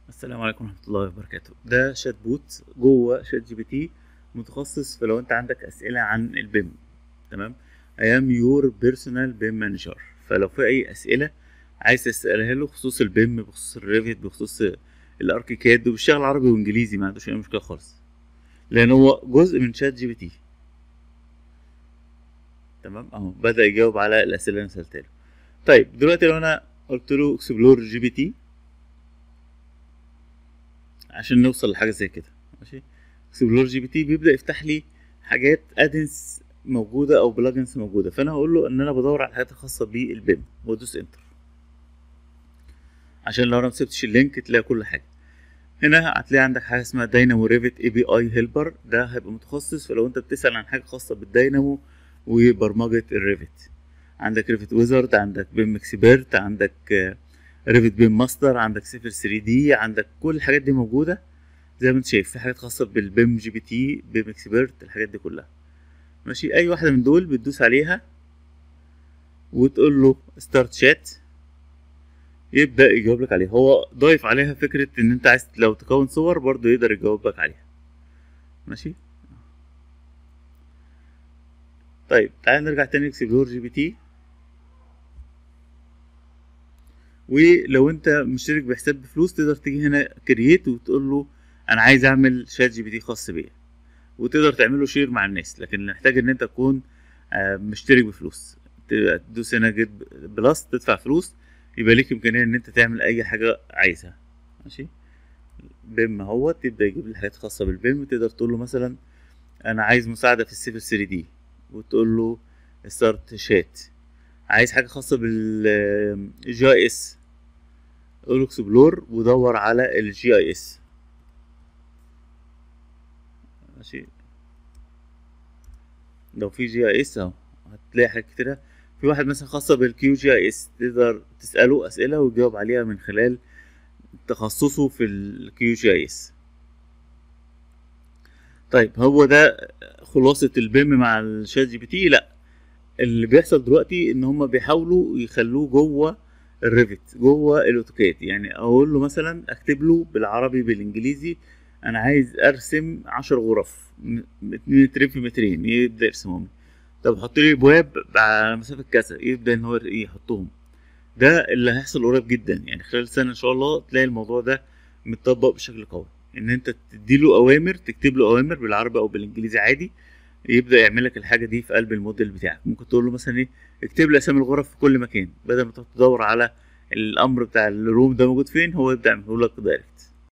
السلام عليكم ورحمة الله وبركاته ده شات بوت جوه شات جي بي تي متخصص في لو انت عندك اسئلة عن البيم تمام ايام يور بيرسونال بيم مانجر فلو في اي اسئلة عايز تسألها له بخصوص البيم بخصوص الريفت بخصوص الاركيكاد وبيشتغل عربي وانجليزي ما عندوش اي مشكلة خالص لان هو جزء من شات جي بي تي تمام اهو بدأ يجاوب على الاسئلة اللي انا سألتها له طيب دلوقتي لو انا قلت له اكسبلور جي بي تي عشان نوصل لحاجه زي كده ماشي اكسبلور جي بي تي بيبدا يفتح لي حاجات ادنس موجوده او بلجنز موجوده فانا هقول له ان انا بدور على الحاجات الخاصه بالبيم وادوس انتر عشان لو انا مسبتش اللينك تلاقي كل حاجه هنا هتلاقي عندك حاجه اسمها داينامو ريفت اي بي اي هيلبر ده هيبقى متخصص فلو انت بتسال عن حاجه خاصه بالداينامو وبرمجه الريفت عندك ريفت ويزارد عندك بيم اكسبيرت عندك ريفت بيم ماستر عندك صفر 3 دي عندك كل الحاجات دي موجوده زي ما انت شايف في حاجات خاصه بالبيم جي بي تي بيم اكسبيرت الحاجات دي كلها ماشي اي واحده من دول بتدوس عليها وتقول له ستارت شات يبدا يجاوب لك عليها هو ضايف عليها فكره ان انت عايز لو تكون صور برضه يقدر يجاوب لك عليها ماشي طيب تعال نرجع تاني اكسبلور جي بي تي ولو انت مشترك بحساب بفلوس تقدر تيجي هنا كرييت وتقول له انا عايز اعمل شات جي بي تي خاص بيا وتقدر تعمله شير مع الناس لكن محتاج ان انت تكون مشترك بفلوس تدوس هنا جيت بلس تدفع فلوس يبقى ليك امكانيه ان انت تعمل اي حاجه عايزها ماشي بيم اهو تبدا يجيب لي حاجات خاصه بالبيم تقدر تقول له مثلا انا عايز مساعده في السيفل 3 دي وتقول له ستارت شات عايز حاجه خاصه بالجي اي اس قول اكسبلور ودور على الجي اي اس ماشي لو في جي اي اس اهو هتلاقي حاجات كتيرة في واحد مثلا خاصة بالكيو جي اي اس تقدر تسأله أسئلة ويجاوب عليها من خلال تخصصه في الكيو جي اي اس طيب هو ده خلاصة البيم مع الشات جي بي تي لا اللي بيحصل دلوقتي ان هم بيحاولوا يخلوه جوه الريفت جوه الاوتوكاد يعني اقول له مثلا اكتب له بالعربي بالانجليزي انا عايز ارسم عشر غرف مترين في مترين يبدا يرسمهم طب حط لي ابواب على مسافه كذا يبدا ان هو يحطهم ده اللي هيحصل قريب جدا يعني خلال سنه ان شاء الله تلاقي الموضوع ده متطبق بشكل قوي ان انت تديله اوامر تكتب له اوامر بالعربي او بالانجليزي عادي يبدا يعمل لك الحاجه دي في قلب الموديل بتاعك ممكن تقول له مثلا ايه اكتب لي اسامي الغرف في كل مكان بدل ما تدور على الامر بتاع الروم ده موجود فين هو يبدا يعمله لك دايركت